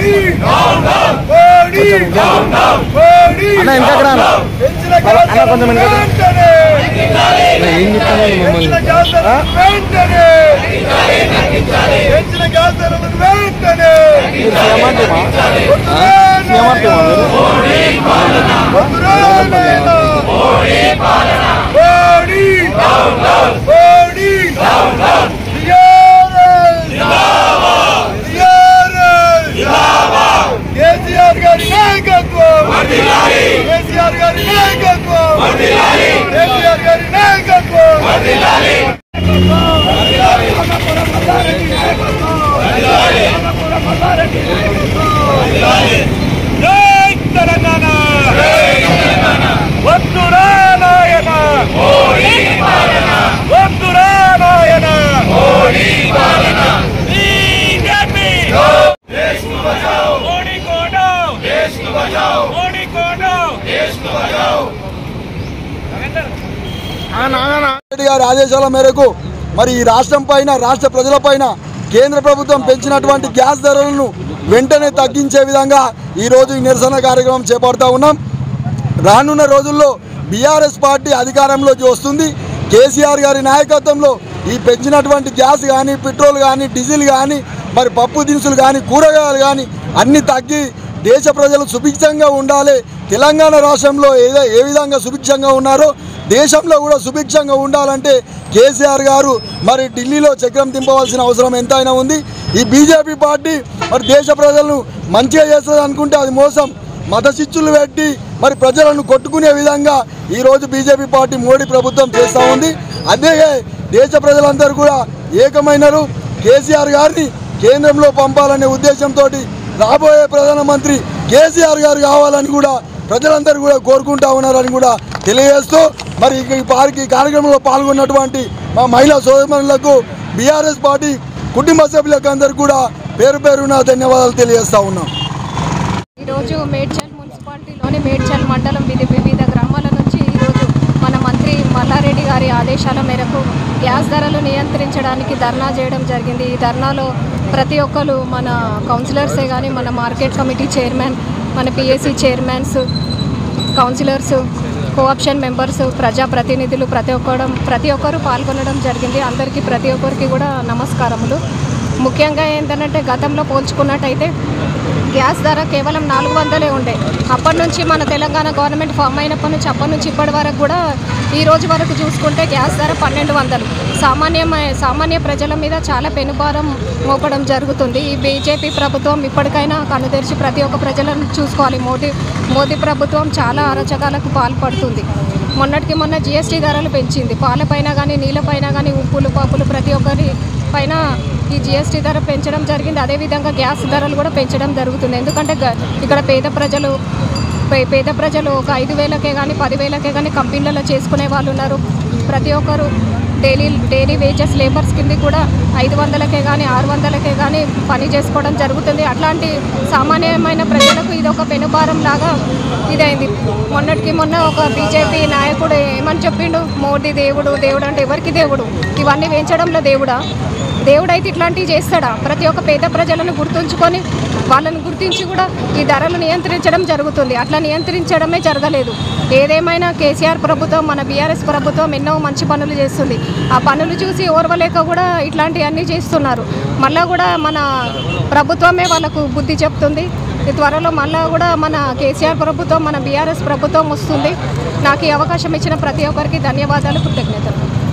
మోడీ మోడీ అన్న వెనకకు రా అన్న. పెంచిన అన్న కొంచెం వెనకకు రా. వెంటనే ఏం చెప్తున్నావు పెంచిన మమ్మల్ని గ్యాస్ ధరలను వెంటనే పెంచిన గ్యాస్ ధరలను వెంటనే మీరు సీఎం అంటేమా సీఎం అంటేమా మీరు వద్దురా నాయనా. Modi Modi TRS. TRS. KCR garu నాయకత్వం కేసీఆర్ గారి నాయకత్వం కేసీఆర్ గారి నాయకత్వం జై తెలంగాణ వద్దురా నాయన వద్దురా నాయన బీజేపీ మోడీ కోటో మోడీ కోటో రెడ్డి గారి ఆదేశాల మేరకు మరి ఈ రాష్ట్రం పైన రాష్ట్ర ప్రజల పైన కేంద్ర ప్రభుత్వం పెంచినటువంటి గ్యాస్ ధరలను వెంటనే తగ్గించే విధంగా ఈరోజు ఈ నిరసన కార్యక్రమం చేపడతా ఉన్నాం రానున్న రోజుల్లో బీఆర్ఎస్ పార్టీ అధికారంలోకి వస్తుంది కేసీఆర్ గారి నాయకత్వంలో ఈ పెంచినటువంటి గ్యాస్ కానీ పెట్రోల్ కానీ డీజిల్ కానీ మరి పప్పు దినుసులు కానీ కూరగాయలు కానీ అన్ని తగ్గి దేశ ప్రజలు సుభిక్షంగా ఉండాలి తెలంగాణ రాష్ట్రంలో ఏదో ఏ విధంగా సుభిక్షంగా ఉన్నారో దేశంలో కూడా సుభిక్షంగా ఉండాలంటే కేసీఆర్ గారు మరి ఢిల్లీలో చక్రం దింపవలసిన అవసరం ఎంతైనా ఉంది ఈ బీజేపీ పార్టీ మరి దేశ ప్రజలను మంచిగా చేస్తుంది అనుకుంటే అది మోసం మత చిచ్చులు పెట్టి మరి ప్రజలను కొట్టుకునే విధంగా ఈరోజు బీజేపీ పార్టీ మోడీ ప్రభుత్వం చేస్తూ ఉంది అదే దేశ ప్రజలందరూ కూడా ఏకమైనరు కేసీఆర్ గారిని కేంద్రంలో పంపాలనే ఉద్దేశంతో రాబోయే ప్రధానమంత్రి కేసీఆర్ గారు కావాలని కూడా ప్రజలందరూ కూడా కోరుకుంటా ఉన్నారని కూడా తెలియజేస్తూ మరి ఈ పార్టీ కార్యక్రమంలో పాల్గొన్నటువంటి మా మహిళా సోదరులకు బీఆర్ఎస్ పార్టీ కుటుంబ సభ్యులకు అందరూ కూడా పేరు పేరున ధన్యవాదాలు తెలియజేస్తా ఉన్నాం ఈరోజు మేడ్చల్ మున్సిపాలిటీలోని మేడ్చల్ మండలం వివిధ వివిధ గ్రామాల నుంచి ఈరోజు మన మంత్రి మల్లారెడ్డి గారి ఆదేశాల మేరకు గ్యాస్ ధరలు నియంత్రించడానికి ధర్నా చేయడం జరిగింది ఈ ధర్నాలో ప్రతి ఒక్కరు మన కౌన్సిలర్సే కానీ మన మార్కెట్ కమిటీ చైర్మన్ మన PSC chairmans councillors co-option members ప్రజాప్రతినిధులు ప్రతి ఒక్కడం ప్రతి ఒక్కరు పాల్గొనడం జరిగింది అందరికీ ప్రతి ఒక్కరికి కూడా నమస్కారములు ముఖ్యంగా ఏంటంటే గతంలో పోల్చుకున్నట్టయితే గ్యాస్ ధర కేవలం నాలుగు వందలే ఉండే అప్పటి నుంచి మన తెలంగాణ గవర్నమెంట్ ఫామ్ అయినప్పటి నుంచి అప్పటి నుంచి ఇప్పటి వరకు కూడా ఈ రోజు వరకు చూసుకుంటే గ్యాస్ ధర పన్నెండు వందలు సామాన్యమై సామాన్య ప్రజల మీద చాలా పెనుభారం మోపడం జరుగుతుంది ఈ బీజేపీ ప్రభుత్వం ఇప్పటికైనా కన్ను తెరిచి ప్రతి ఒక్క ప్రజలను చూసుకోవాలి మోదీ మోదీ ప్రభుత్వం చాలా అరచకాలకు పాల్పడుతుంది మొన్నటికి మొన్న జిఎస్టీ ధరలు పెంచింది పాలపైన కానీ నీళ్ళపైన కానీ ఉప్పులు పప్పులు ప్రతి ఒక్కరి పైన ఈ జిఎస్టీ ధర పెంచడం జరిగింది అదేవిధంగా గ్యాస్ ధరలు కూడా పెంచడం జరుగుతుంది ఎందుకంటే గ- ఇక్కడ పేద ప్రజలు పే- పేద ప్రజలు ఒక ఐదు వేలకే కానీ పదివేలకే కానీ కంపెనీలలో చేసుకునే వాళ్ళు ఉన్నారు ప్రతి ఒక్కరు డైలీ డైలీ వేజెస్ లేబర్స్ కింద కూడా ఐదు వందలకే కానీ ఆరు వందలకే కానీ పని చేసుకోవడం జరుగుతుంది అట్లాంటి సామాన్యమైన ప్రజలకు ఇది ఒక పెనుభారం లాగా ఇదైంది మొన్నటికి మొన్న ఒక బీజేపీ నాయకుడు ఏమని చెప్పిండు మోదీ దేవుడు దేవుడు అంటే ఎవరికి దేవుడు ఇవన్నీ వేయించడంలో దేవుడా దేవుడైతే ఇట్లాంటివి చేస్తాడా ప్రతి ఒక్క పేద ప్రజలను గుర్తుంచుకొని వాళ్ళని గుర్తించి కూడా ఈ ధరలు నియంత్రించడం జరుగుతుంది అట్లా నియంత్రించడమే జరగలేదు ఏదేమైనా కేసీఆర్ ప్రభుత్వం మన బీఆర్ఎస్ ప్రభుత్వం ఎన్నో మంచి పనులు చేస్తుంది ఆ పనులు చూసి ఓర్వలేక కూడా ఇట్లాంటివన్నీ చేస్తున్నారు మళ్ళా కూడా మన ప్రభుత్వమే వాళ్ళకు బుద్ధి చెప్తుంది ఈ త్వరలో మళ్ళా కూడా మన కేసీఆర్ ప్రభుత్వం మన బీఆర్ఎస్ ప్రభుత్వం వస్తుంది నాకు ఈ అవకాశం ఇచ్చిన ప్రతి ఒక్కరికి ధన్యవాదాలు కృతజ్ఞతలు